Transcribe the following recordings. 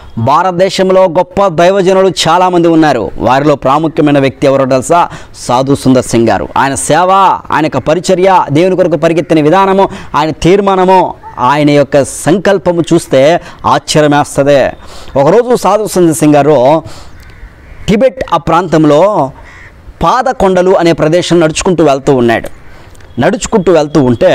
భారతదేశంలో గొప్ప దైవజనులు చాలామంది ఉన్నారు వారిలో ప్రాముఖ్యమైన వ్యక్తి ఎవరో తెలుసా సాధు సుందర్ సింగ్ గారు ఆయన సేవ ఆయన యొక్క పరిచర్య దేవుని కొరకు పరిగెత్తిన విధానము ఆయన తీర్మానము ఆయన యొక్క సంకల్పము చూస్తే ఆశ్చర్యమేస్తుంది ఒకరోజు సాధు సుందర్ సింగ్ గారు టిబెట్ ఆ ప్రాంతంలో పాదకొండలు అనే ప్రదేశం నడుచుకుంటూ వెళ్తూ ఉన్నాడు నడుచుకుంటూ వెళ్తూ ఉంటే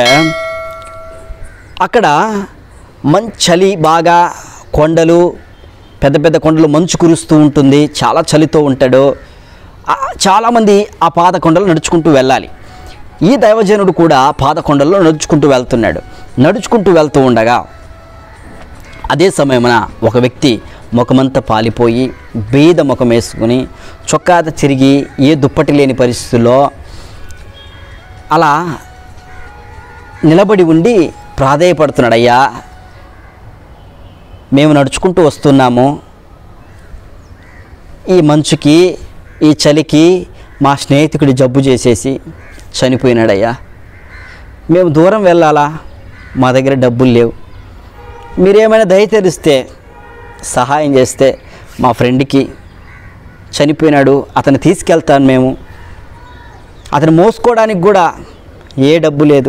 అక్కడ మంచి చలి బాగా కొండలు పెద్ద పెద్ద కొండలు మంచు కురుస్తూ ఉంటుంది చాలా చలితో ఉంటాడు ఆ, చాలామంది ఆ పాదకొండలు నడుచుకుంటూ వెళ్ళాలి ఈ దైవజనుడు కూడా పాదకొండల్లో నడుచుకుంటూ వెళ్తున్నాడు నడుచుకుంటూ వెళ్తూ ఉండగా అదే సమయమున ఒక వ్యక్తి ముఖమంతా పాలిపోయి బీద ముఖం వేసుకుని చొక్కాద తిరిగి ఏ దుప్పటి లేని పరిస్థితుల్లో అలా నిలబడి ఉండి ప్రాధేయపడుతున్నాడు అయ్యా మేము నడుచుకుంటూ వస్తున్నాము ఈ మంచుకి ఈ చలికి మా స్నేహితుడి జబ్బు చేసేసి చనిపోయినాడయ్యా మేము దూరం వెళ్ళాలా మా దగ్గర డబ్బులు లేవు మీరేమైనా దయ తెరిస్తే సహాయం చేస్తే మా ఫ్రెండ్కి చనిపోయినాడు అతను తీసుకెళ్తాను మేము అతను మోసుకోవడానికి కూడా ఏ డబ్బు లేదు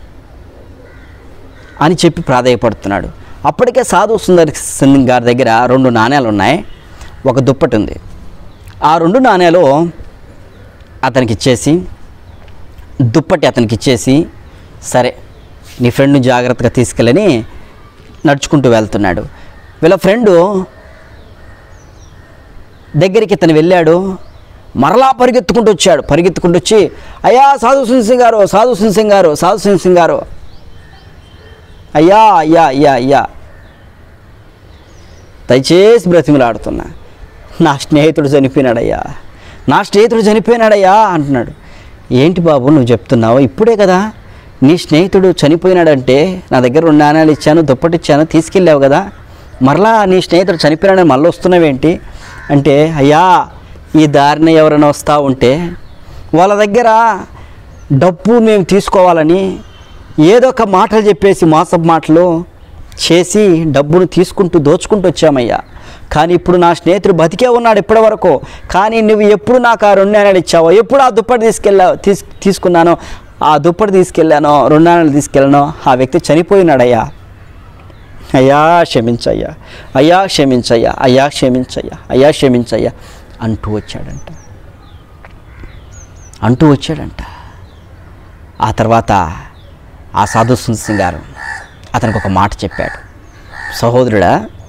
అని చెప్పి ప్రాధాయపడుతున్నాడు అప్పటికే సాధు సుందర్ సింగ్ గారి దగ్గర రెండు నాణ్యాలు ఉన్నాయి ఒక దుప్పటి ఉంది ఆ రెండు నాణ్యాలు అతనికి ఇచ్చేసి దుప్పటి అతనికి ఇచ్చేసి సరే నీ ఫ్రెండ్ని జాగ్రత్తగా తీసుకెళ్ళని నడుచుకుంటూ వెళ్తున్నాడు వీళ్ళ ఫ్రెండు దగ్గరికి ఇతను వెళ్ళాడు మరలా పరిగెత్తుకుంటూ వచ్చాడు పరిగెత్తుకుంటూ వచ్చి అయ్యా సాధు సింగ్ గారు సాధు సింగ్ గారు సాధు సింగ్ గారు అయ్యా అయ్యా అయ్యా అయ్యా దయచేసి బ్రతిమలాడుతున్నా నా స్నేహితుడు చనిపోయినాడయ్యా నా స్నేహితుడు చనిపోయినాడయ్యా అంటున్నాడు ఏంటి బాబు నువ్వు చెప్తున్నావు ఇప్పుడే కదా నీ స్నేహితుడు చనిపోయినాడంటే నా దగ్గర రెండు నాణ్యాలు ఇచ్చాను దుప్పటి ఇచ్చాను తీసుకెళ్ళావు కదా మరలా నీ స్నేహితుడు చనిపోయినాడని మళ్ళీ వస్తున్నావేంటి అంటే అయ్యా ఈ దారిన ఎవరైనా వస్తూ ఉంటే వాళ్ళ దగ్గర డబ్బు మేము తీసుకోవాలని ఏదో ఒక మాటలు చెప్పేసి మోసపు మాటలు చేసి డబ్బును తీసుకుంటూ దోచుకుంటూ వచ్చామయ్యా కానీ ఇప్పుడు నా స్నేహితుడు బతికే ఉన్నాడు ఇప్పటి వరకు కానీ నువ్వు ఎప్పుడు నాకు ఆ రెండు నాణ్యాలు ఇచ్చావో ఎప్పుడు ఆ దుప్పటి తీసుకెళ్ళావు తీస్ తీసుకున్నానో ఆ దుప్పటి తీసుకెళ్ళానో రెండు నాణ్యాలు తీసుకెళ్ళానో ఆ వ్యక్తి చనిపోయినాడయ్యా అయ్యా క్షమించయ్యా అయ్యా క్షమించయ్యా అయ్యా క్షమించయ్యా అయ్యా క్షమించయ్యా అంటూ వచ్చాడంట అంటూ వచ్చాడంట ఆ తర్వాత ఆ సాధు సింగ్ గారు అతనికి ఒక మాట చెప్పాడు సహోదరుడా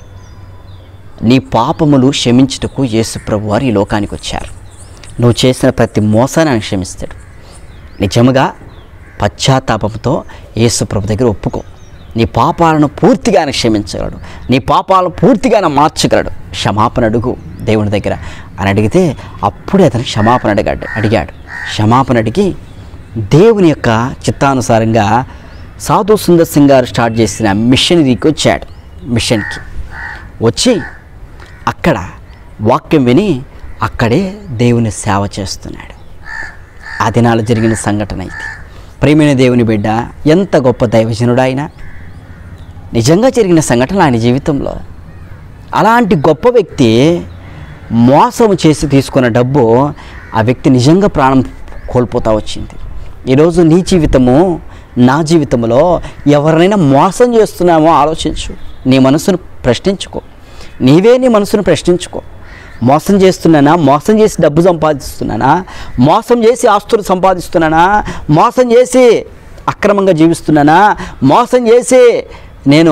నీ పాపములు క్షమించుటకు యేసు ప్రభు వారు ఈ లోకానికి వచ్చారు నువ్వు చేసిన ప్రతి మోసాన్ని ఆయన క్షమిస్తాడు నిజముగా పశ్చాత్తాపంతో యేసు ప్రభు దగ్గర ఒప్పుకో నీ పాపాలను పూర్తిగా ఆయన క్షమించగలడు నీ పాపాలను పూర్తిగా ఆయన మార్చగలడు క్షమాపణ అడుగు దేవుని దగ్గర అని అడిగితే అప్పుడే అతను క్షమాపణ అడిగాడు అడిగాడు క్షమాపణ అడిగి దేవుని యొక్క చిత్తానుసారంగా సాధు సుందర్ సింగ్ గారు స్టార్ట్ చేసిన మిషనరీకి వచ్చాడు మిషన్కి వచ్చి అక్కడ వాక్యం విని అక్కడే దేవుని సేవ చేస్తున్నాడు ఆ దినాలు జరిగిన సంఘటన ఇది ప్రేమైన దేవుని బిడ్డ ఎంత గొప్ప దైవజనుడు ఆయన నిజంగా జరిగిన సంఘటన ఆయన జీవితంలో అలాంటి గొప్ప వ్యక్తి మోసం చేసి తీసుకున్న డబ్బు ఆ వ్యక్తి నిజంగా ప్రాణం కోల్పోతా వచ్చింది ఈరోజు నీ జీవితము నా జీవితంలో ఎవరినైనా మోసం చేస్తున్నామో ఆలోచించు నీ మనసును ప్రశ్నించుకో నీవే నీ మనసును ప్రశ్నించుకో మోసం చేస్తున్నానా మోసం చేసి డబ్బు సంపాదిస్తున్నానా మోసం చేసి ఆస్తులు సంపాదిస్తున్నానా మోసం చేసి అక్రమంగా జీవిస్తున్నానా మోసం చేసి నేను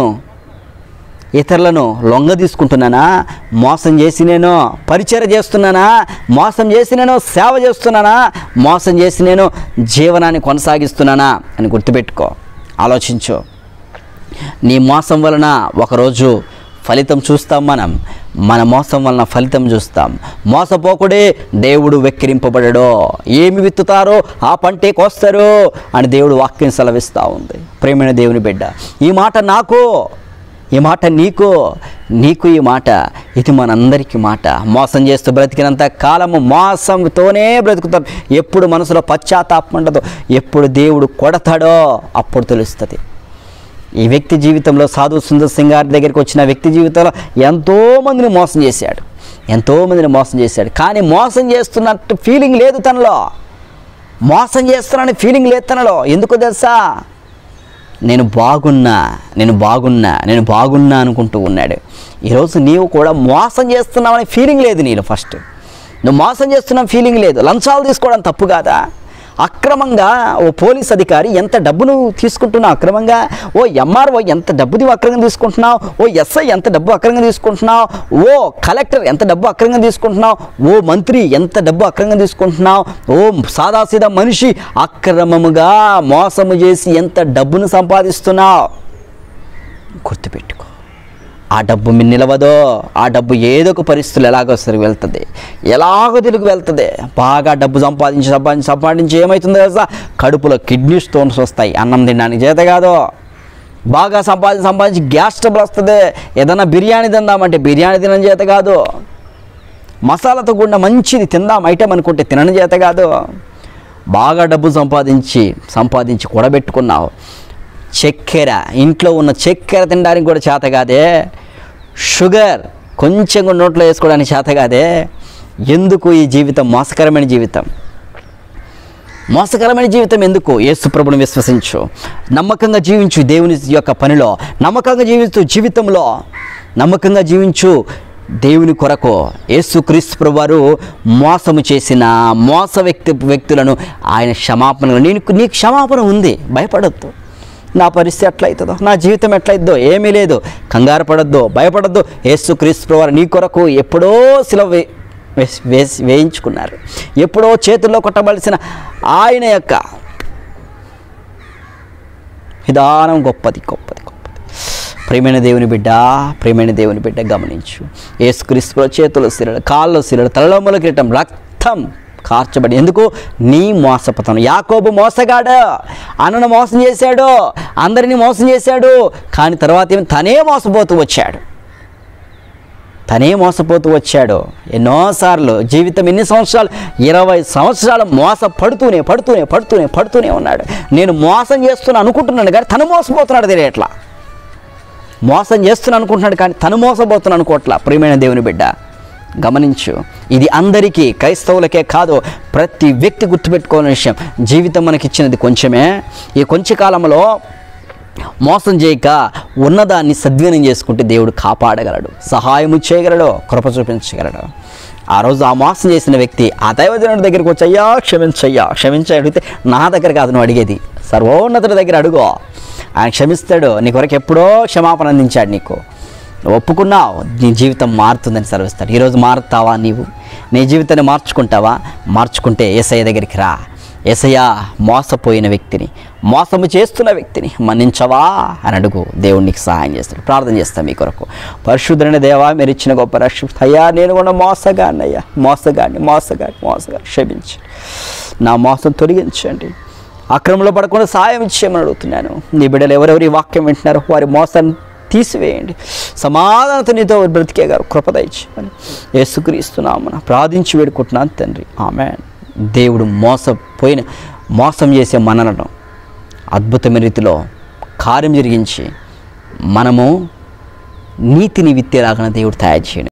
ఇతరులను లొంగ తీసుకుంటున్నానా మోసం చేసి నేను పరిచయం చేస్తున్నానా మోసం చేసి నేను సేవ చేస్తున్నానా మోసం చేసి నేను జీవనాన్ని కొనసాగిస్తున్నానా అని గుర్తుపెట్టుకో ఆలోచించు నీ మోసం వలన ఒకరోజు ఫలితం చూస్తాం మనం మన మోసం వలన ఫలితం చూస్తాం మోసపోకుడే దేవుడు వెక్కిరింపబడడో ఏమి విత్తుతారో ఆ పంటే కోస్తారు అని దేవుడు వాక్యం సెలవిస్తూ ఉంది ప్రేమైన దేవుని బిడ్డ ఈ మాట నాకు ఈ మాట నీకు నీకు ఈ మాట ఇది మనందరికీ మాట మోసం చేస్తూ బ్రతికినంత కాలము మోసంతోనే బ్రతుకుతాం ఎప్పుడు మనసులో పశ్చాత్తాపం ఉండదు ఎప్పుడు దేవుడు కొడతాడో అప్పుడు తెలుస్తుంది ఈ వ్యక్తి జీవితంలో సాధు సుందర్ సింగ్ గారి దగ్గరికి వచ్చిన వ్యక్తి జీవితంలో ఎంతోమందిని మోసం చేశాడు ఎంతోమందిని మోసం చేశాడు కానీ మోసం చేస్తున్నట్టు ఫీలింగ్ లేదు తనలో మోసం చేస్తున్నానని ఫీలింగ్ లేదు తనలో ఎందుకో తెలుసా నేను బాగున్నా నేను బాగున్నా నేను బాగున్నా అనుకుంటూ ఉన్నాడు ఈరోజు నీవు కూడా మోసం చేస్తున్నావనే ఫీలింగ్ లేదు నీలో ఫస్ట్ నువ్వు మోసం చేస్తున్న ఫీలింగ్ లేదు లంచాలు తీసుకోవడం తప్పు కాదా అక్రమంగా ఓ పోలీస్ అధికారి ఎంత డబ్బును తీసుకుంటున్నావు అక్రమంగా ఓ ఎంఆర్ఓ ఎంత డబ్బు నువ్వు అక్రమంగా తీసుకుంటున్నావు ఓ ఎస్ఐ ఎంత డబ్బు అక్రమంగా తీసుకుంటున్నావు ఓ కలెక్టర్ ఎంత డబ్బు అక్రమంగా తీసుకుంటున్నావు ఓ మంత్రి ఎంత డబ్బు అక్రమంగా తీసుకుంటున్నావు ఓ సాదాసీదా మనిషి అక్రమముగా మోసము చేసి ఎంత డబ్బును సంపాదిస్తున్నావు గుర్తుపెట్టుకో ఆ డబ్బు మీ నిలవదో ఆ డబ్బు ఏదో ఒక పరిస్థితులు ఎలాగో సరి వెళ్తుంది ఎలాగో తెలుగు వెళ్తుంది బాగా డబ్బు సంపాదించి సంపాదించి సంపాదించి ఏమవుతుందో తెలుసా కడుపులో కిడ్నీ స్టోన్స్ వస్తాయి అన్నం తినడానికి చేత కాదు బాగా సంపాదించి సంపాదించి గ్యాస్ ట్రబుల్ వస్తుంది ఏదైనా బిర్యానీ తిందామంటే బిర్యానీ తినని చేత కాదు మసాలాతో కూడిన మంచిది తిందాం ఐటమ్ అనుకుంటే తినని చేత కాదు బాగా డబ్బు సంపాదించి సంపాదించి కూడబెట్టుకున్నావు చక్కెర ఇంట్లో ఉన్న చక్కెర తినడానికి కూడా చేత కాదే షుగర్ కొంచెం కూడా నోట్లో వేసుకోవడానికి చేత కాదే ఎందుకు ఈ జీవితం మోసకరమైన జీవితం మోసకరమైన జీవితం ఎందుకు యేసు ప్రభుని విశ్వసించు నమ్మకంగా జీవించు దేవుని యొక్క పనిలో నమ్మకంగా జీవించు జీవితంలో నమ్మకంగా జీవించు దేవుని కొరకు యేసు క్రీస్తు ప్రభు వారు మోసము చేసిన మోస వ్యక్తి వ్యక్తులను ఆయన క్షమాపణ నీకు నీ క్షమాపణ ఉంది భయపడొద్దు నా పరిస్థితి ఎట్లయితుందో నా జీవితం ఎట్లయిద్దో ఏమీ లేదు కంగారు పడొద్దు భయపడొద్దు యేసు క్రీస్తు ప్రభు వారు నీ కొరకు ఎప్పుడో సిలవ వే- వేసి వేసి వేయించుకున్నారు ఎప్పుడో చేతుల్లో కొట్టవలసిన ఆయన యొక్క విధానం గొప్పది గొప్పది గొప్పది ప్రేమైన దేవుని బిడ్డ ప్రేమైన దేవుని బిడ్డ గమనించు ఏసుక్రీస్తులో చేతుల సిరడు కాళ్ళ సిరడు తలలోముల కిరీటం రక్తం కార్చబడి ఎందుకు నీ మోసపతనం యాకోబు మోసగాడు అన్నను మోసం చేశాడు అందరినీ మోసం చేశాడు కానీ తర్వాత ఏమి తనే మోసపోతూ వచ్చాడు తనే మోసపోతూ వచ్చాడు ఎన్నోసార్లు జీవితం ఎన్ని సంవత్సరాలు ఇరవై సంవత్సరాలు మోసపడుతూనే పడుతూనే పడుతూనే పడుతూనే ఉన్నాడు నేను మోసం చేస్తున్నా అనుకుంటున్నాను కానీ తను మోసపోతున్నాడు తెలియట్లా మోసం చేస్తున్నా అనుకుంటున్నాడు కానీ తను మోసపోతున్నా అనుకోవట్లా ప్రియమైన దేవుని బిడ్డ గమనించు ఇది అందరికీ క్రైస్తవులకే కాదు ప్రతి వ్యక్తి గుర్తుపెట్టుకోవాలని విషయం జీవితం మనకిచ్చినది కొంచెమే ఈ కొంచెం కాలంలో మోసం చేయక ఉన్నదాన్ని సద్వినియోగం చేసుకుంటే దేవుడు కాపాడగలడు సహాయము చేయగలడు కృప చూపించగలడు ఆ రోజు ఆ మోసం చేసిన వ్యక్తి ఆ దైవజనుడి దగ్గరికి వచ్చి అయ్యా క్షమించయ్యా క్షమించ అడిగితే నా దగ్గర కాదు నువ్వు అడిగేది సర్వోన్నతుడి దగ్గర అడుగో ఆయన క్షమిస్తాడు నీ కొరకు ఎప్పుడో క్షమాపణ అందించాడు నీకు నువ్వు ఒప్పుకున్నావు నీ జీవితం మారుతుందని సెలవిస్తాడు ఈరోజు మారుతావా నీవు నీ జీవితాన్ని మార్చుకుంటావా మార్చుకుంటే ఏసయ్య దగ్గరికి రా ఏసయ్య మోసపోయిన వ్యక్తిని మోసము చేస్తున్న వ్యక్తిని మన్నించవా అని అడుగు దేవుడు నీకు సహాయం చేస్తాడు ప్రార్థన చేస్తాను మీ కొరకు పరిశుద్ధుడైన దేవా మీరు ఇచ్చిన గొప్ప రక్ష అయ్యా నేను కూడా మోసగాడిని అయ్యా మోసగాడిని మోసగాడిని మోసగాడిని క్షమించి నా మోసం తొలగించండి అక్రమంలో పడకుండా సాయం ఇచ్చేయమని అడుగుతున్నాను నీ బిడ్డలు ఎవరెవరు ఈ వాక్యం వింటున్నారో వారి మోసాన్ని తీసివేయండి సమాధానత నీతో బ్రతికేగారు కృపద ఇచ్చేయమని యేసుక్రీస్తున్నామని ప్రార్థించి వేడుకుంటున్నాను తండ్రి ఆమె దేవుడు మోసపోయిన మోసం చేసే మనలను అద్భుతమైన రీతిలో కార్యం జరిగించి మనము నీతిని విత్తేలాగా దేవుడు తయారు చేయండి